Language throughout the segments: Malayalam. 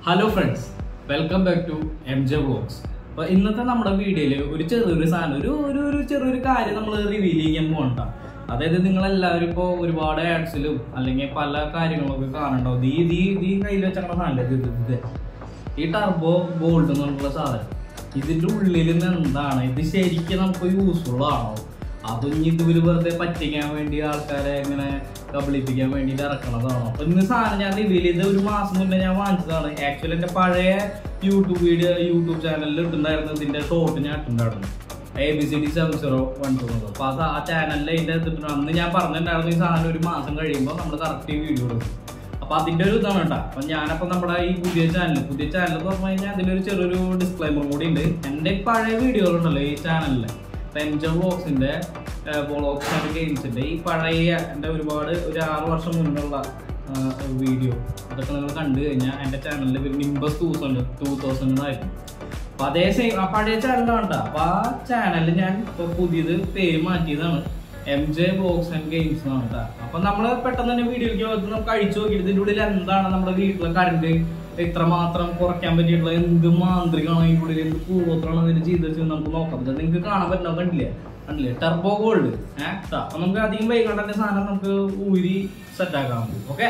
Hello friends welcome back to M J vlogs അപ്പൊ ഇന്നത്തെ നമ്മുടെ വീഡിയോയിൽ ഒരു ചെറിയൊരു സാധനം ഒരു ഒരു ഒരു ചെറിയൊരു കാര്യം നമ്മൾ റിവീൽ ചെയ്യാൻ പോകണ്ട അതായത് നിങ്ങൾ എല്ലാവരും ഇപ്പോൾ ഒരുപാട് ആഡ്സിലും അല്ലെങ്കിൽ പല കാര്യങ്ങളൊക്കെ കാണണ്ടാവും ഈ ഈ ഈ കയ്യിൽ വെച്ച സാധനം ഇത് ഇത് ഇത് ഈ ടർബോ ഗോൾഡ് എന്നുള്ള സാധനം ഇതിന്റെ ഉള്ളിൽ നിന്ന് എന്താണ് ഇത് ശരിക്കും നമുക്ക് യൂസ്ഫുൾ ആണോ അതും ഇതുവര് വെറുതെ പറ്റിക്കാൻ വേണ്ടി ആൾക്കാരെ ഇങ്ങനെ കബളിപ്പിക്കാൻ വേണ്ടിയിട്ട് ഇറക്കണതാണോ അപ്പൊ ഇന്ന് സാധനം ഞാൻ റിവീൽ ചെയ്ത് ഒരു മാസം മുന്നേ ഞാൻ വാങ്ങിച്ചതാണ് ആക്ച്വലി എന്റെ പഴയ യൂട്യൂബ് വീഡിയോ യൂട്യൂബ് ചാനലിൽ ഇട്ടുണ്ടായിരുന്നു ഇതിന്റെ ഷോർട്ട് ഞാൻ ഇട്ടുണ്ടായിരുന്നു A B C D seven zero one two അപ്പൊ അത് ആ ചാനലിൽ അതിന്റെ ഇതിട്ടുണ്ട് അന്ന് ഞാൻ പറഞ്ഞിട്ടുണ്ടായിരുന്നു ഈ സാധനം ഒരു മാസം കഴിയുമ്പോൾ നമ്മൾ കറക്റ്റ് വീഡിയോ എടുക്കും അപ്പൊ അതിന്റെ ഒരു ഇതാണ് കേട്ടോ അപ്പൊ ഞാനപ്പോ നമ്മുടെ ഈ പുതിയ ചാനൽ പുതിയ ചാനൽ എന്ന് പറഞ്ഞു കഴിഞ്ഞാൽ അതിലൊരു ചെറിയൊരു ഡിസ്ക്ലൈമർ കൂടി ഉണ്ട് എന്റെ ഈ പഴയ വീഡിയോകളുണ്ടല്ലോ ഈ ചാനലില് പെൻജ വ്ളോഗ്സിന്റെ വ്ളോഗ്സ് ആൻഡ് ഗെയിംസിന്റെ ഈ പഴയ എൻ്റെ ഒരുപാട് ഒരു ആറ് വർഷം മുന്നുള്ള വീഡിയോ അതൊക്കെ നിങ്ങൾ കണ്ടു കഴിഞ്ഞാൽ എൻ്റെ ചാനലിൽ ഒരു Nimbus two thousand two thousand ആയിരുന്നു അപ്പൊ അതേ സെയിം ആ പഴയ ചാനലാണ് കേട്ടോ അപ്പൊ ആ ചാനലിൽ ഞാൻ ഇപ്പൊ പുതിയത് പേര് മാറ്റിയതാണ് M J box and games എന്നാണ് കേട്ടോ അപ്പൊ നമ്മള് പെട്ടെന്ന് തന്നെ വീഡിയോയ്ക്ക് വന്ന് നമുക്ക് അഴിച്ചു നോക്കിയിട്ട് ഇതിന്റെ ഉള്ളിൽ എന്താണ് നമ്മുടെ വീട്ടിലെ കറണ്ട് ഇത്രമാത്രം കുറയ്ക്കാൻ പറ്റിയിട്ടുള്ള എന്ത് മാന്ത്രികമാണ് അതിന്റെ ഉള്ളിൽ എന്ത് പൂർവ്വത്താണ് ഇതിന് ചെയ്ത് വെച്ചത് നമുക്ക് നോക്കാം ഇത് നിങ്ങൾക്ക് കാണാൻ പറ്റുന്ന കണ്ടില്ലേ കണ്ടില്ലേ ടെർബോ ഗോൾഡ് ഏഹ് അപ്പൊ നമുക്ക് അധികം വൈകാണ്ട് തന്നെ സാധനം നമുക്ക് ഊരി സെറ്റ് ആക്കാൻ പറ്റും ഓക്കെ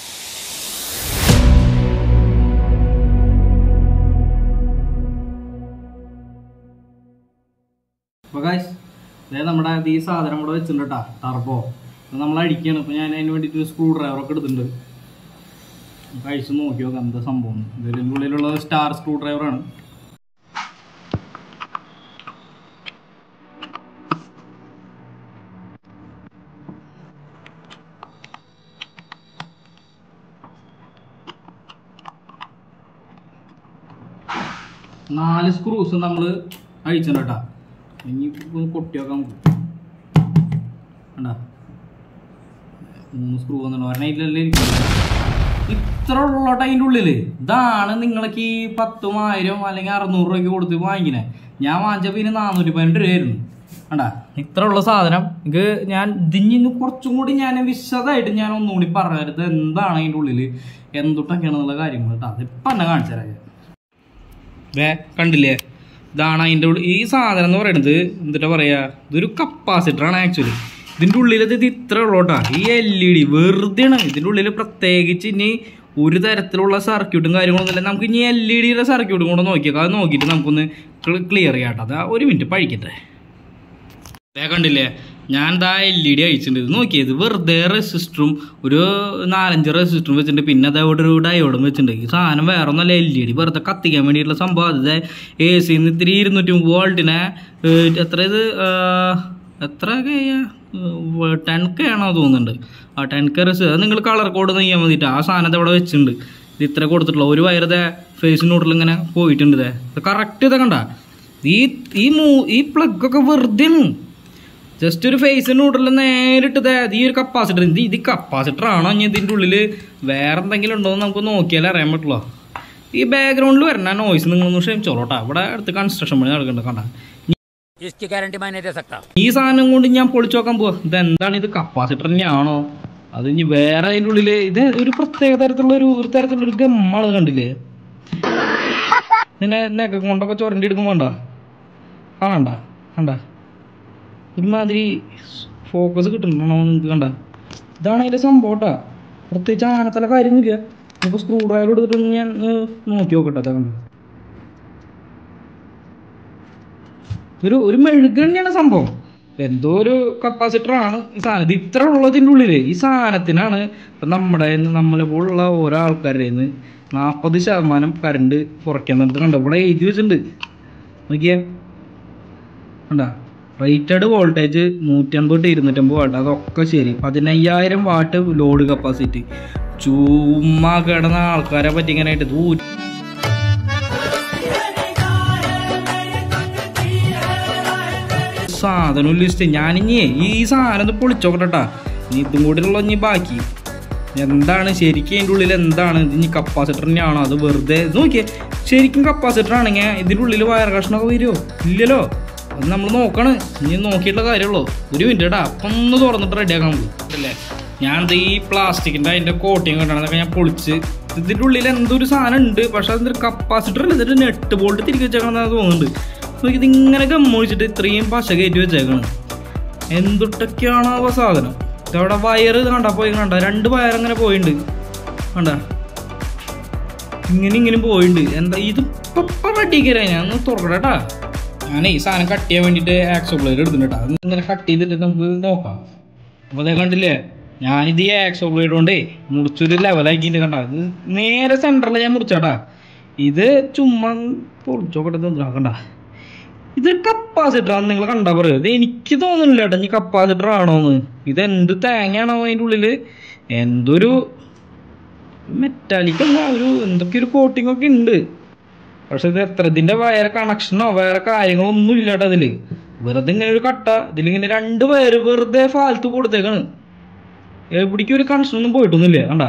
അപ്പൊ ഗായ്സ് അതായത് നമ്മുടെ ഈ സാധനം ഇവിടെ വെച്ചിട്ടുണ്ട് കേട്ടാ ടർബോ നമ്മൾ അടിക്കാണ് ഇപ്പൊ ഞാൻ അതിന് വേണ്ടിയിട്ട് ഒരു സ്ക്രൂ ഡ്രൈവർ ഒക്കെ എടുത്തിട്ടുണ്ട് കഴിച്ച് നോക്കി നോക്കാം എന്താ സംഭവം ഇതിൻ്റെ ഉള്ളിലുള്ള സ്റ്റാർ സ്ക്രൂ ഡ്രൈവറാണ് നാല് സ്ക്രൂസ് നമ്മൾ അഴിച്ചിട്ടുണ്ട് കേട്ടാ ഇനി ഒന്ന് കൊട്ടി വെക്കാൻ കണ്ടാ മൂന്ന് സ്ക്രൂ വന്നിട്ടുണ്ട് ഒരെണ്ണം ഇതിലല്ലേ ഇരിക്കുന്നത്. ഇത്ര ഉള്ളോട്ട് അതിൻ്റെ ഉള്ളില് ഇതാണ് നിങ്ങൾക്ക് ഈ പത്തും ആയിരം അല്ലെങ്കിൽ അറുന്നൂറ് രൂപയ്ക്ക് കൊടുത്ത് വാങ്ങിക്കണേ ഞാൻ വാങ്ങിച്ചപ്പോൾ ഇതിന് നാനൂറ്റി പതിനെട്ട് രൂപയായിരുന്നു കണ്ടാ ഇത്ര ഉള്ള സാധനം എനിക്ക് ഞാൻ ഇതിന് കുറച്ചും കൂടി ഞാൻ വിശദമായിട്ട് ഞാൻ ഒന്നുകൂടി പറഞ്ഞത് എന്താണ് അതിൻ്റെ ഉള്ളില് എന്തൊട്ടൊക്കെയാണെന്നുള്ള കാര്യങ്ങൾ കേട്ടോ അതിപ്പം എന്നെ കാണിച്ചു തരാം ഞാൻ. ദേ കണ്ടില്ലേ ഇതാണ് അതിൻ്റെ ഉള്ളിൽ ഈ സാധനം എന്ന് പറയുന്നത് എന്നിട്ടാ പറയാ ഇതൊരു കപ്പാസിറ്റർ ആണ് ആക്ച്വലി ഇതിൻ്റെ ഉള്ളിൽ ഇത് ഇത്ര ഉള്ളോട്ടാ ഈ എൽ ഇ ഡി വെറുതെയാണ് ഇതിൻ്റെ ഉള്ളിൽ പ്രത്യേകിച്ച് ഇനി ഒരു തരത്തിലുള്ള സർക്യൂട്ടും കാര്യങ്ങളൊന്നും ഇല്ല നമുക്ക് ഇനി എൽ ഇ ഡിയുടെ സർക്യൂട്ടും കൂടെ നോക്കിയേക്കാം അത് നോക്കിയിട്ട് നമുക്കൊന്ന് ക്ലിയർ ചെയ്യാം കേട്ടോ അത് ഒരു മിനിറ്റ് പഴിക്കട്ടെ ദേ കണ്ടില്ലേ ഞാൻ ദാ എൽ ഇ ഡി അയച്ചിട്ടുണ്ട് ഇത് നോക്കിയത് വെറുതെ റെസിസ്റ്ററും ഒരു നാലഞ്ച് റെസിസ്റ്ററും വെച്ചിട്ടുണ്ട് പിന്നെ അതവിടെ ഒരു ഡയോഡും വെച്ചിട്ടുണ്ട് ഈ സാധനം വേറെ ഒന്നല്ല എൽ ഇ ഡി വെറുതെ കത്തിക്കാൻ വേണ്ടിയിട്ടുള്ള സംഭവം അത് എ സിന്ന് ഇത്തിരി ഇരുന്നൂറ്റി മുപ്പത് വോൾട്ടിനെ ഏഹ്, എത്ര ഇത് ആഹ്, എത്ര ടെൻ കെ ആണോ തോന്നുന്നുണ്ട് ആ ടെൻ കെ റെസ് അത് നിങ്ങൾ കളർ കോഡ് ചെയ്യാൻ വേണ്ടിയിട്ട് ആ സാധനത്തെ അവിടെ വെച്ചിട്ടുണ്ട് ഇത് ഇത്ര കൊടുത്തിട്ടുള്ള ഒരു വയറതെ ഫേസ് നൂഡിൽ ഇങ്ങനെ പോയിട്ടുണ്ട് ഇതേ കറക്റ്റ് ഇതൊക്കെ കണ്ട ഈ ഈ മൂ ഈ പ്ലഗ് ഒക്കെ വെറുതെ ജസ്റ്റ് ഒരു ഫേസ് നൂഡിൽ നേരിട്ട് ദേ ഈ ഒരു കപ്പാസിറ്റർ ഇത് ഇത് കപ്പാസിറ്റർ ആണോ ഇനി ഇതിൻ്റെ ഉള്ളിൽ വേറെ എന്തെങ്കിലും ഉണ്ടോ എന്ന് നമുക്ക് നോക്കിയാലേ അറിയാൻ പറ്റുള്ളൂ ഈ ബാക്ക്ഗ്രൗണ്ടിൽ വരുന്ന നോയ്സ് നിങ്ങളൊന്ന് ക്ഷമിച്ചോളൂട്ടാ ഇവിടെ അടുത്ത് കൺസ്ട്രക്ഷൻ പണി നടക്കുന്നുണ്ട് കണ്ട इसकी गारंटी मैं नहीं दे सकता ഈ സാധനം കൊണ്ട് ഞാൻ പൊളിച്ചു നോക്കാൻ പോവാ ഇത് എന്താണ് ഇത് കപ്പാസിറ്റർ തന്നെയാണോ അത് ഇനി വേറെ അതിൻ്റെ ഉള്ളിൽ ഇത് ഒരു പ്രത്യേക തരത്തിലുള്ള ഒരു ഒരു തരത്തിലുള്ള ഒരു ഗമ്മാണ് കണ്ടില്ലേ നിന്നെ നെക്ക കൊണ്ടൊക്കെ ചൊരണ്ടി എടുക്കും വേണ്ട കാണണ്ട കണ്ട ഒരുമാതിരി ഫോക്കസ് കിട്ടുന്നുണ്ടോ നിങ്ങൾക്ക് കണ്ട ഇതാണ് അതിൻ്റെ സംഭവം കേട്ടാ പ്രത്യേകിച്ച് ആനത്തല കാര്യമൊന്നുമില്ല നമുക്ക് സ്ക്രൂ ഡ്രൈവർ എടുത്തിട്ട് ഞാൻ ഏർ, നോക്കി നോക്കട്ടെ അതാ കണ്ടോ ഒരു ഒരു മെഴുക് തന്നെയാണ് സംഭവം എന്തോ ഒരു കപ്പാസിറ്റർ ആണ് ഈ സാധനം ഇത് ഇത്ര ഉള്ളതിൻ്റെ ഉള്ളില് ഈ സാധനത്തിനാണ് ഇപ്പം നമ്മുടെ നമ്മളെ പോലുള്ള ഓരോ ആൾക്കാരുടെ നിന്ന് നാൽപ്പത് ശതമാനം കറണ്ട് കുറയ്ക്കുന്നത് കണ്ടോ ഇവിടെ എഴുതി വെച്ചിട്ടുണ്ട് നോക്കിയേ കണ്ടാ റേറ്റഡ് വോൾട്ടേജ് നൂറ്റമ്പത് ടു ഇരുന്നൂറ്റമ്പത് വാട്ട് അതൊക്കെ ശരി പതിനയ്യായിരം വാട്ട് ലോഡ് കപ്പാസിറ്റി ചുമ്മാ കിടന്ന ആൾക്കാരെ പറ്റിക്കാനായിട്ട് ഇത് ഊ- സാധനം ലിസ്റ്റ് ഞാനിഞ്ഞേ ഈ സാധനം ഒന്ന് പൊളിച്ചോക്കട്ടെട്ടാ നീ ഇതും കൂടിയുള്ള ഇനി ബാക്കി എന്താണ് ശരിക്കും അതിൻ്റെ ഉള്ളിൽ എന്താണ് ഇത് ഇനി കപ്പാസിറ്റർ തന്നെയാണോ അത് വെറുതെ ഇത് നോക്കിയേ ശരിക്കും കപ്പാസിറ്റർ ആണെങ്കിൽ ഇതിൻ്റെ ഉള്ളിൽ വയർ കഷ്ണമൊക്കെ വരുമോ ഇല്ലല്ലോ അത് നമ്മൾ നോക്കണം ഇനി നോക്കിയിട്ടുള്ള കാര്യമുള്ളൂ ഒരു മിനിറ്റ് കേട്ടാ അപ്പം ഒന്ന് തുറന്നിട്ട് റെഡിയാക്കാൻ നമുക്ക് അല്ലേ ഞാൻ ദേ ഈ പ്ലാസ്റ്റിക്കിൻ്റെ അതിൻ്റെ കോട്ടിങ് കണ്ടാണ് അതൊക്കെ ഞാൻ പൊളിച്ച് ഇതിന്റെ ഉള്ളിൽ എന്തൊരു സാധനം ഉണ്ട് പക്ഷെ അതിന്റെ കപ്പാസിറ്റർ അല്ല ഇതിന്റെ നെട്ട് ബോൾട്ട് തിരികെ വെച്ചേക്കണെന്നാണ് തോന്നുന്നുണ്ട് നോക്കി ഇതിങ്ങനെ ഗമ്മൊഴിച്ചിട്ട് ഇത്രയും പശ കയറ്റി വെച്ചേക്കണം എന്തൊട്ടൊക്കെയാണ് ആ സാധനം ഇതവിടെ വയറ് കണ്ട പോയി കണ്ട രണ്ട് വയർ അങ്ങനെ പോയിട്ടുണ്ട് കണ്ട ഇങ്ങനെ ഇങ്ങനെ പോയിട്ടുണ്ട് എന്താ ഇത് ഇപ്പൊ റെഡിക്കരാ ഞാൻ ഒന്ന് തുറക്കട്ടെട്ടാ ഞാൻ ഈ സാധനം കട്ട് ചെയ്യാൻ വേണ്ടിയിട്ട് ആക്സോ ബ്ലേഡ് എടുത്തിട്ടാ അത് ഇങ്ങനെ കട്ട് ചെയ്തിട്ട് നമുക്ക് നോക്കാം അപ്പോൾ അതേ കണ്ടില്ലേ ഞാനിത് ഈ ആക്സോ ബ്ലേഡ് കൊണ്ടേ മുറിച്ചൊരു ലെവലാക്കിയിട്ട് കണ്ട ഇത് നേരെ സെൻറ്ററിൽ ഞാൻ മുറിച്ചാട്ടാ ഇത് ചുമ്മാ പൊളിച്ചോക്കട്ടെ കണ്ട ഇത് കപ്പാസിറ്റർ ആണ് നിങ്ങൾ കണ്ടാ പറയുക ഇത് എനിക്ക് തോന്നുന്നില്ല കേട്ടോ ഇനി കപ്പാസിറ്റർ ആണോന്ന് ഇത് എന്ത് തേങ്ങയാണോ അതിൻ്റെ ഉള്ളിൽ എന്തൊരു മെറ്റാലിക് അല്ല ഒരു എന്തൊക്കെ ഒരു കോട്ടിംഗ് ഒക്കെ ഉണ്ട് പക്ഷെ ഇത് എത്ര ഇതിന്റെ വേറെ കണക്ഷനോ വേറെ കാര്യങ്ങളോ ഒന്നും ഇല്ല കേട്ടോ അതില് വെറുതെ ഇങ്ങനെ ഒരു കട്ട ഇതിലിങ്ങനെ രണ്ട് പേര് വെറുതെ ഫാൽത്ത് കൊടുത്തേക്കാണ് എവിടേക്കും ഒരു കണക്ഷൻ ഒന്നും പോയിട്ടൊന്നുമില്ല കണ്ടാ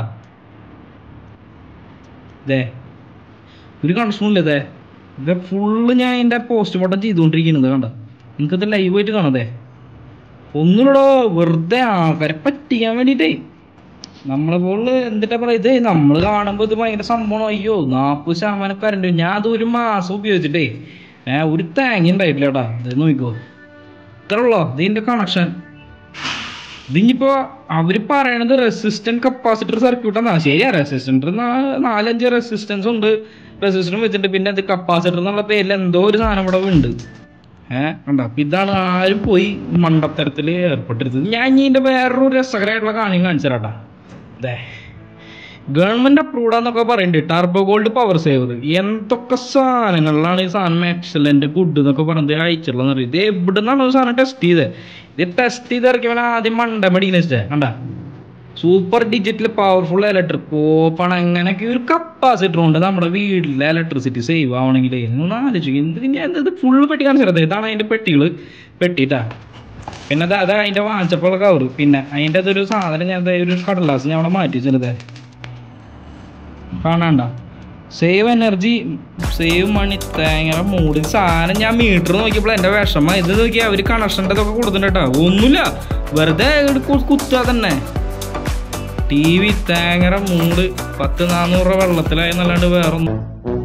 ഇതേ ഒരു കണക്ഷനും ഇല്ല ഇതേ ഇത് ഫുള്ള് ഞാൻ എൻ്റെ പോസ്റ്റ്മോർട്ടം ചെയ്തുകൊണ്ടിരിക്കുന്നത് കണ്ട നിങ്ങൾക്കത് ലൈവ് ആയിട്ട് കാണാതെ ഒന്നുകൂടോ വെറുതെ ആൾക്കാരെ പറ്റിക്കാൻ വേണ്ടിയിട്ടേ നമ്മളെ പോലെ എന്തിട്ടാ പറയാ ഇത് നമ്മൾ കാണുമ്പോൾ ഇത് ഭയങ്കര സംഭവം അയ്യോ നാൽപ്പത് ശതമാനം കറണ്ട് ഞാൻ അത് ഒരു മാസം ഉപയോഗിച്ചിട്ടേ ഏ ഒരു തേങ്ങ ഉണ്ടായിട്ടില്ല കേട്ടാ ഇത് നോക്കിക്കോ ഇത്ര ഉള്ളോ ഇതിന്റെ കണക്ഷൻ ഇതിനിപ്പോ അവര് പറയണത് റെസിസ്റ്റന്റ് കപ്പാസിറ്റർ സർക്യൂട്ട് എന്നാ ശരിയാ റെസിസ്റ്റന്റ് നാലഞ്ച് റെസിസ്റ്റൻസ് ഉണ്ട് റെസിസ്റ്റൻസ് വെച്ചിട്ടുണ്ട് പിന്നെ അത് കപ്പാസിറ്റർ എന്നുള്ള പേരിൽ എന്തോ ഒരു സാധനം ഇവിടെ ഉണ്ട് ഏഹ് കണ്ടോ അപ്പൊ ഇതാണ് ആരും പോയി മണ്ടത്തരത്തിൽ ഏർപ്പെട്ടിരുന്നത് ഞാൻ ഇനി ഇതിന്റെ വേറൊരു രസകരമായിട്ടുള്ള കാര്യം കാണിച്ചു തരാട്ടാ അതെ ഗവൺമെന്റ് അപ്രൂവ്ഡ് എന്നൊക്കെ പറയുന്നുണ്ട് ടർബോ ഗോൾഡ് പവർ സേവർ എന്തൊക്കെ സാധനങ്ങളിലാണ് ഈ സാധനം എക്സലന്റ് ഗുഡ് എന്നൊക്കെ പറഞ്ഞത് അയച്ചിട്ടുള്ളത് അറിയാം ഇത് എവിടെ നിന്നാണ് ഈ സാധനം ടെസ്റ്റ് ചെയ്തത് ഇത് ടെസ്റ്റ് ചെയ്ത് ഇറക്കിയവൻ ആദ്യം മണ്ട മേടിക്കുന്ന വെച്ചേ കണ്ട super digital powerful electric open അങ്ങനെയൊക്കെ ഒരു കപ്പാസിറ്റർ ഉണ്ട് നമ്മുടെ വീട്ടിലെ ഇലക്ട്രിസിറ്റി സേവ് ആവണമെങ്കിൽ ഒന്ന് ആലോചിക്കും എന്ത് ഞാൻ ഇത് ഫുൾ പെട്ടി കാണിച്ചത് ഇതാണ് അതിന്റെ പെട്ടികൾ പെട്ടിട്ടാ പിന്നെ അത് അത് അതിന്റെ വാങ്ങിച്ചപ്പോൾ കവർ പിന്നെ അതിന്റെ അതൊരു സാധനം ഞാൻ ദേ ഒരു കടലാസ് ഞാൻ അവിടെ മാറ്റി വെച്ചിരുന്നത് കാണാണ്ട സേവ് എനർജി സേവ് മണി തേങ്ങ മൂടി സാധനം ഞാൻ മീറ്റർ നോക്കിയപ്പോൾ എൻ്റെ വിഷമ ഇത് നോക്കി അവർ കണക്ഷൻ്റെ ഇതൊക്കെ കൊടുത്തിട്ടുണ്ട് കേട്ടോ ഒന്നുമില്ല വെറുതെ ഇങ്ങട് കു- കുത്തുക തന്നെ ടി വി തേങ്ങര മൂട് പത്ത് നാനൂറ് രൂപ വെള്ളത്തിലായി എന്നല്ലാണ്ട് വേറൊന്നും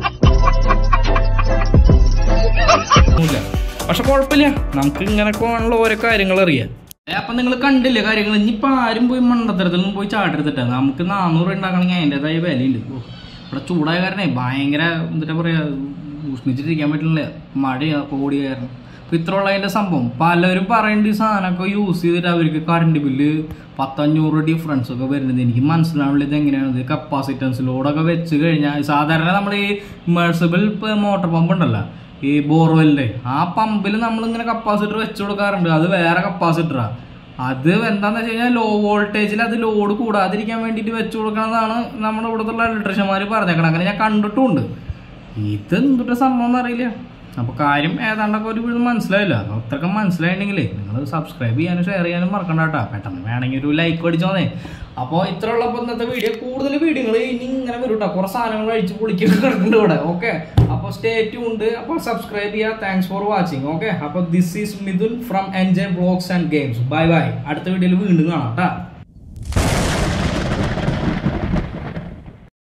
ഒന്നുമില്ല പക്ഷെ കുഴപ്പമില്ല നമുക്ക് ഇങ്ങനൊക്കെ ആണല്ലോ ഓരോ കാര്യങ്ങൾ അറിയാം അപ്പൊ നിങ്ങൾ കണ്ടില്ലേ കാര്യങ്ങൾ ഇനിയിപ്പോ ആരും പോയി മണ്ടത്തരത്തിലൊന്നും പോയി ചാടെടുത്തിട്ട നമുക്ക് നാനൂറ് ഉണ്ടാക്കണമെങ്കിൽ അതിൻ്റെതായ വിലയുണ്ട് ഓ, ഇവിടെ ചൂടായ കാരണേ ഭയങ്കര എന്താ പറയാ ഉഷ്ണിച്ചിട്ടിരിക്കാൻ പറ്റില്ല മഴ കോടി കാരണം അപ്പൊ ഇത്രയുള്ള അതിന്റെ സംഭവം പലരും പറയേണ്ട ഈ സാധനമൊക്കെ യൂസ് ചെയ്തിട്ട് അവർക്ക് കറണ്ട് ബില്ല് പത്തഞ്ഞൂറ് ഡിഫറൻസ് ഒക്കെ വരുന്നത് എനിക്ക് മനസ്സിലാവുന്നില്ല ഇത് എങ്ങനെയാണ് ഇത് കപ്പാസിറ്റൻസ് ലോഡൊക്കെ വെച്ച് കഴിഞ്ഞാൽ സാധാരണ നമ്മൾ ഈ ഇമേഴ്സിബിൾ മോട്ടോർ പമ്പ് ഉണ്ടല്ലോ ഈ ബോർവെല്ലിന്റെ ആ പമ്പിൽ നമ്മൾ ഇങ്ങനെ കപ്പാസിറ്റർ വെച്ച് കൊടുക്കാറുണ്ട് അത് വേറെ കപ്പാസിറ്ററാ അത് എന്താന്ന് വെച്ച് കഴിഞ്ഞാൽ ലോ വോൾട്ടേജിൽ അത് ലോഡ് കൂടാതിരിക്കാൻ വേണ്ടിയിട്ട് വെച്ച് കൊടുക്കണതാണ് നമ്മുടെ ഇവിടുത്തെ ഇലക്ട്രീഷ്യന്മാർ പറഞ്ഞേക്കണം അങ്ങനെ ഞാൻ കണ്ടിട്ടുമുണ്ട് ഇത് എന്തുട്ട സംഭവം എന്നറിയില്ല അപ്പൊ കാര്യം ഏതാണ്ടൊക്കെ ഒരു ഇത് മനസ്സിലായില്ല അപ്പൊ അത്രയൊക്കെ മനസ്സിലായിട്ടുണ്ടെങ്കിലേ നിങ്ങൾ സബ്സ്ക്രൈബ് ചെയ്യാനും ഷെയർ ചെയ്യാനും മറക്കണ്ട കേട്ടോ പെട്ടെന്ന് വേണമെങ്കിൽ ഒരു ലൈക്ക് അടിച്ചോന്നേ അപ്പോൾ ഇത്ര ഉള്ളപ്പോൾ ഇന്നത്തെ വീഡിയോ കൂടുതൽ വീഡിയോകൾ ഇനി ഇങ്ങനെ വരും കേട്ടോ കുറേ സാധനങ്ങൾ അഴിച്ച് പൊളിക്കൊക്കെ കിടക്കുന്നുണ്ട് ഇവിടെ ഓക്കെ അപ്പോൾ സ്റ്റേ ട്യൂൺഡ് അപ്പോൾ സബ്സ്ക്രൈബ് ചെയ്യുക താങ്ക്സ് ഫോർ വാച്ചിങ് ഓക്കെ അപ്പോൾ this is Mithun from enjoy vlogs and games bye bye അടുത്ത വീഡിയോയിൽ വീണ്ടും കാണാം കേട്ടോ